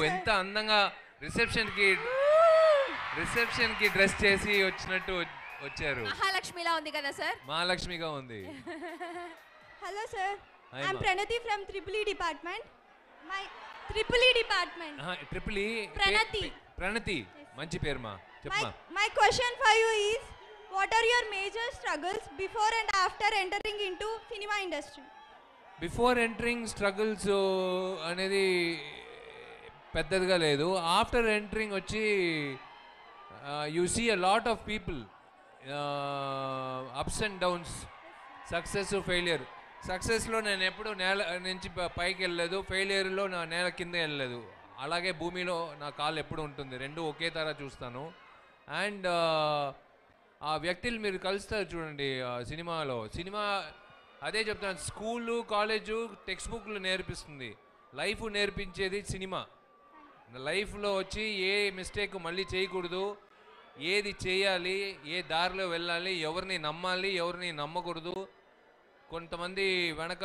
ఎంత అందంగా రిసెప్షన్కి రిసెప్షన్కి డ్రెస్ చేసి వచ్చినట్టు వ- వచ్చారు మహాలక్ష్మిలా ఉంది కదా సార్ మహాలక్ష్మిగా ఉంది Hello, sir. Hi, I'm ma. Pranati from Triple E department. My Triple E department. Triple Pranati. Pranati మంచి పేరు మా My, చెప్పమా my question for you is, what are your major struggles before and after entering into cinema industry? Before entering struggles అనేది పెద్దదిగా లేదు after entering వచ్చి you see a lot of people ups and downs success failure సక్సెస్లో నేను ఎప్పుడు నేల నుంచి ప- పైకి వెళ్ళలేదు ఫెయిలియర్లో నా నేల కింద వెళ్ళలేదు అలాగే భూమిలో నా కాలు ఎప్పుడు ఉంటుంది రెండు ఒకే తర చూస్తాను అండ్ ఆ వ్యక్తులు మీరు కలుస్తారు చూడండి ఆ సినిమాలో సినిమా అదే చెప్తాను స్కూలు కాలేజు టెక్స్ట్ బుక్లు నేర్పిస్తుంది లైఫ్ నేర్పించేది సినిమా లైఫ్లో వచ్చి ఏ మిస్టేక్ మళ్ళీ చేయకూడదు ఏది చేయాలి ఏ దారిలో వెళ్ళాలి ఎవరిని నమ్మాలి ఎవరిని నమ్మకూడదు కొంతమంది వెనక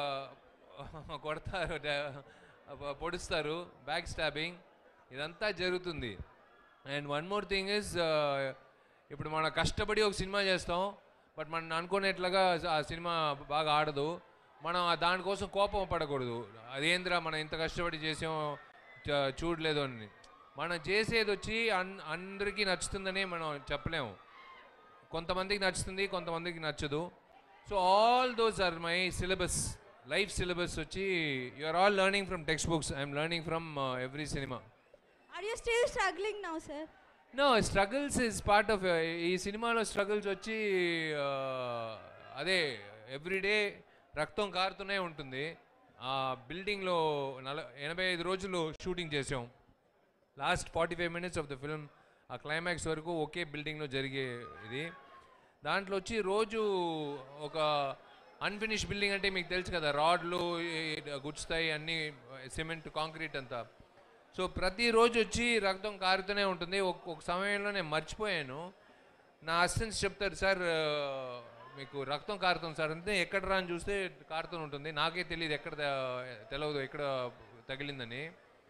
కొడతారు డ- పొడుస్తారు బ్యాక్ స్టాబింగ్ ఇదంతా జరుగుతుంది and one more thing is ఇప్పుడు మనం కష్టపడి ఒక సినిమా చేస్తాం బట్ మనం అనుకునేట్లుగా ఆ సినిమా బాగా ఆడదు మనం ఆ దానికోసం కోపం పడకూడదు అదేంద్రా మనం ఇంత కష్టపడి చేసాం చ- చూడలేదు అని మనం చేసేది వచ్చి అన్ అందరికీ నచ్చుతుందని మనం చెప్పలేము కొంతమందికి నచ్చుతుంది కొంతమందికి నచ్చదు so all those are my syllabus life syllabus వచ్చి you are all learning from textbooks I'm learning from every cinema Are you still struggling now, sir? No struggles is part of ఈ సినిమాలో struggles వచ్చి uh, అదే everyday రక్తం కారుతూనే ఉంటుంది ఆ బిల్డింగ్లో నల ఎనభై ఐదు రోజులు షూటింగ్ చేసాం last forty five minutes of the film ఆ క్లైమాక్స్ వరకు ఒకే బిల్డింగ్లో జరిగే ఇది దాంట్లో వచ్చి రోజు ఒక అన్ఫినిష్ బిల్డింగ్ అంటే మీకు తెలుసు కదా రాడ్లు గుచ్చుతాయి అన్ని సిమెంట్ కాంక్రీట్ అంతా సో ప్రతిరోజు వచ్చి రక్తం కారుతూనే ఉంటుంది ఒక ఒక సమయంలో నేను మర్చిపోయాను నా అసిస్టెంట్స్ చెప్తారు సార్ ఆ, మీకు రక్తం కారుతుంది సార్ అంటే ఎక్కడ రా అని చూస్తే కారుతూ ఉంటుంది నాకే తెలియదు ఎక్కడ త- తెలియదు ఎక్కడ తగిలిందని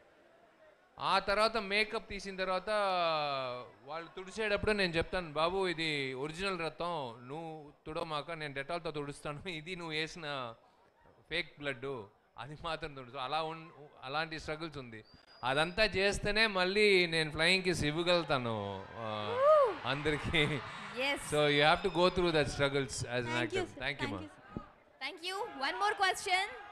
ఆ తర్వాత మేకప్ తీసిన తర్వాత వాళ్ళు తుడిచేటప్పుడు నేను చెప్తాను బాబు ఇది ఒరిజినల్ రక్తం నువ్వు తుడమాక నేను డెటాల్తో తుడుస్తాను ఇది నువ్వు వేసిన ఫేక్ బ్లడ్ అది మాత్రం తుడుచు అలా ఉన్ అలాంటి స్ట్రగుల్స్ ఉంది అదంతా చేస్తేనే మళ్ళీ నేను ఫ్లయింగ్కి ఇవ్వగలుగుతాను ఆ, అందరికీ yes so you have to go through that struggles as an Thank you, actor sir. Thank you Thank మా you, sir. Thank you one more question